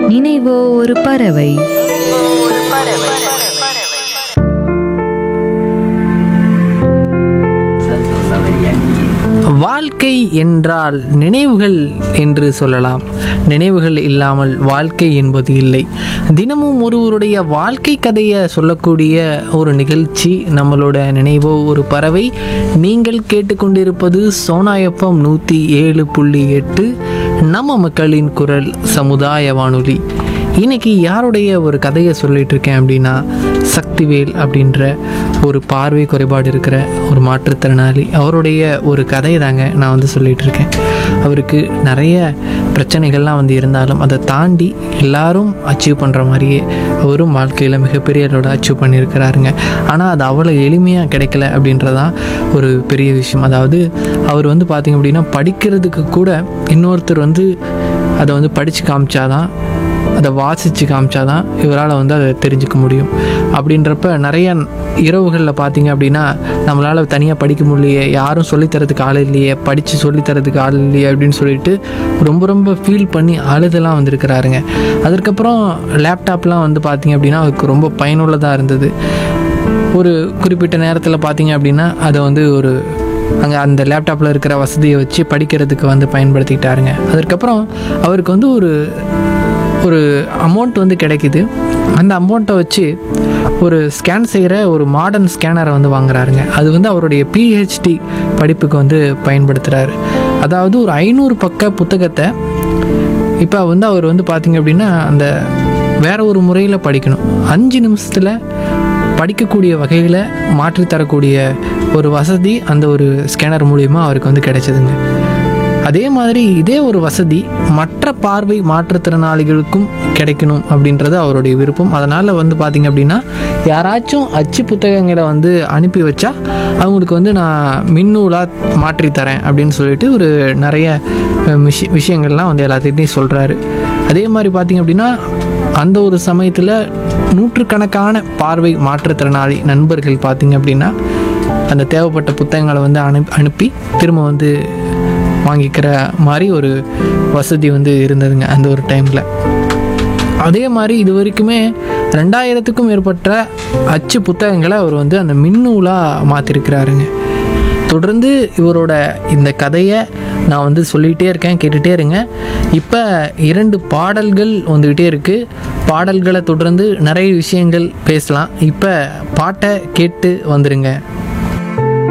நினைவோ ஒரு பறவை வாழ்க்கை என்றால் நினைவுகள் என்று சொல்லலாம் நினைவுகள் இல்லாமல் வாழ்க்கை என்பது இல்லை தினமும் ஒருவருடைய வாழ்க்கை கதையை சொல்லக்கூடிய ஒரு நிகழ்ச்சி நம்மளோட நினைவோ ஒரு பறவை நீங்கள் கேட்டுக்கொண்டிருப்பது சோனாயப்பம் நூற்றி ஏழு புள்ளி எட்டு நம்ம மக்களின் குரல் சமுதாய வானொலி இன்னைக்கு யாருடைய ஒரு கதையை சொல்லிட்டு இருக்கேன் அப்படின்னா சக்திவேல் அப்படின்ற ஒரு பார்வை குறைபாடு இருக்கிற ஒரு மாற்றுத்திறனாளி அவருடைய ஒரு கதையை தாங்க நான் வந்து சொல்லிட்டு இருக்கேன் அவருக்கு நிறைய பிரச்சனைகள்லாம் வந்து இருந்தாலும் அதை தாண்டி எல்லாரும் அச்சீவ் பண்ணுற மாதிரியே அவரும் வாழ்க்கையில் மிகப்பெரிய அளவோட அச்சீவ் பண்ணியிருக்கிறாருங்க ஆனால் அது அவ்வளோ எளிமையாக கிடைக்கல அப்படின்றதான் ஒரு பெரிய விஷயம் அதாவது அவர் வந்து பார்த்திங்க அப்படின்னா படிக்கிறதுக்கு கூட இன்னொருத்தர் வந்து அதை வந்து படித்து காமிச்சாதான் அதை வாசித்து காமிச்சாதான் இவரால் வந்து அதை தெரிஞ்சுக்க முடியும் அப்படின்றப்ப நிறைய இரவுகளில் பார்த்தீங்க அப்படின்னா நம்மளால் தனியாக படிக்க முடியலையே யாரும் சொல்லித்தரதுக்கு ஆள் இல்லையே படித்து சொல்லித்தரதுக்கு ஆள் இல்லையே அப்படின்னு சொல்லிட்டு ரொம்ப ரொம்ப ஃபீல் பண்ணி அழுதெல்லாம் வந்திருக்கிறாருங்க அதுக்கப்புறம் லேப்டாப்லாம் வந்து பார்த்தீங்க அப்படின்னா அவருக்கு ரொம்ப பயனுள்ளதாக இருந்தது ஒரு குறிப்பிட்ட நேரத்தில் பார்த்தீங்க அப்படின்னா அதை வந்து ஒரு அங்கே அந்த லேப்டாப்பில் இருக்கிற வசதியை வச்சு படிக்கிறதுக்கு வந்து பயன்படுத்திக்கிட்டாருங்க அதுக்கப்புறம் அவருக்கு வந்து ஒரு ஒரு அமௌண்ட் வந்து கிடைக்குது அந்த அமௌண்ட்டை வச்சு ஒரு ஸ்கேன் செய்கிற ஒரு மாடர்ன் ஸ்கேனரை வந்து வாங்குறாருங்க அது வந்து அவருடைய பிஹெச்டி படிப்புக்கு வந்து பயன்படுத்துகிறாரு அதாவது ஒரு ஐநூறு பக்க புத்தகத்தை இப்போ வந்து அவர் வந்து பார்த்தீங்க அப்படின்னா அந்த வேற ஒரு முறையில் படிக்கணும் அஞ்சு நிமிஷத்தில் படிக்கக்கூடிய வகையில் மாற்றித் தரக்கூடிய ஒரு வசதி அந்த ஒரு ஸ்கேனர் மூலியமாக அவருக்கு வந்து கிடைச்சதுங்க அதே மாதிரி இதே ஒரு வசதி மற்ற பார்வை மாற்றுத்திறனாளிகளுக்கும் கிடைக்கணும் அப்படின்றது அவருடைய விருப்பம் அதனால் வந்து பார்த்திங்க அப்படின்னா யாராச்சும் அச்சு புத்தகங்களை வந்து அனுப்பி வச்சா அவங்களுக்கு வந்து நான் மின்னூலாக மாற்றி தரேன் அப்படின்னு சொல்லிட்டு ஒரு நிறைய அஹ், விஷய விஷயங்கள்லாம் வந்து எல்லாத்துக்கிட்டையும் சொல்கிறாரு அதே மாதிரி பார்த்திங்க அப்படின்னா அந்த ஒரு சமயத்தில் நூற்றுக்கணக்கான பார்வை மாற்றுத்திறனாளி நண்பர்கள் பார்த்திங்க அப்படின்னா அந்த தேவைப்பட்ட புத்தகங்களை வந்து அனுப்பி அனுப்பி திரும்ப வந்து வாங்கிக்கிற மாதிரி ஒரு வசதி வந்து இருந்ததுங்க அந்த ஒரு டைமில் அதே மாதிரி இது வரைக்குமே ரெண்டாயிரத்துக்கும் மேற்பட்ட அச்சு புத்தகங்களை அவர் வந்து அந்த மின்னூலாக மாற்றிருக்கிறாருங்க தொடர்ந்து இவரோட இந்த கதையை நான் வந்து சொல்லிகிட்டே இருக்கேன் கேட்டுகிட்டே இருங்க இப்போ இரண்டு பாடல்கள் வந்துக்கிட்டே இருக்குது பாடல்களை தொடர்ந்து நிறைய விஷயங்கள் பேசலாம் இப்போ பாட்டை கேட்டு வந்துருங்க